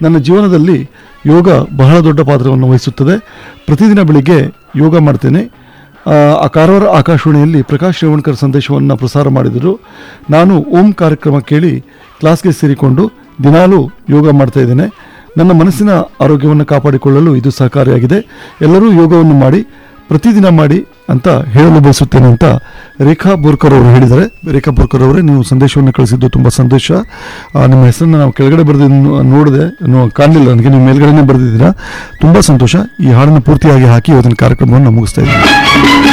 ನನ್ನ ಜೀವನದಲ್ಲಿ ಯೋಗ ಬಹಳ ದೊಡ್ಡ ಪಾತ್ರವನ್ನು ವಹಿಸುತ್ತದೆ ಪ್ರತಿದಿನ ಬೆಳಿಗ್ಗೆ ಯೋಗ ಮಾಡ್ತೇನೆ ಆ, ಆ ಕಾರವಾರ ಆಕಾಶವಾಣಿಯಲ್ಲಿ ಪ್ರಕಾಶ್ ರೇವಣ್ಕರ್ ಸಂದೇಶವನ್ನು ಪ್ರಸಾರ ಮಾಡಿದರು ನಾನು ಓಂ ಕಾರ್ಯಕ್ರಮ ಕೇಳಿ ಕ್ಲಾಸ್ಗೆ ಸೇರಿಕೊಂಡು ದಿನಾಲೂ ಯೋಗ ಮಾಡ್ತಾ ಇದ್ದೇನೆ ನನ್ನ ಮನಸ್ಸಿನ ಆರೋಗ್ಯವನ್ನು ಕಾಪಾಡಿಕೊಳ್ಳಲು ಇದು ಸಹಕಾರಿಯಾಗಿದೆ ಎಲ್ಲರೂ ಯೋಗವನ್ನು ಮಾಡಿ ಪ್ರತಿದಿನ ಮಾಡಿ ಅಂತ ಹೇಳಲು ಬಯಸುತ್ತೇನೆ ಅಂತ ರೇಖಾ ಬೋರ್ಕರ್ ಅವರು ಹೇಳಿದ್ದಾರೆ ರೇಖಾ ಬೋರ್ಕರ್ ಅವರೇ ನೀವು ಸಂದೇಶವನ್ನು ಕಳಿಸಿದ್ದು ತುಂಬ ಸಂದೇಶ ಆ, ನಿಮ್ಮ ಹೆಸರನ್ನು ನಾವು ಕೆಳಗಡೆ ಬರೆದು ನೋಡಿದೆ ನೋ- ಕಾಣಲಿಲ್ಲ ನನಗೆ ನೀವು ಮೇಲ್ಗಡೆನೇ ಬರೆದಿದ್ದೀರಾ ತುಂಬ ಸಂತೋಷ ಈ ಹಾಡನ್ನು ಪೂರ್ತಿಯಾಗಿ ಹಾಕಿ ಇವತ್ತಿನ ಕಾರ್ಯಕ್ರಮವನ್ನು ಮುಗಿಸ್ತಾ ಇದ್ದೀನಿ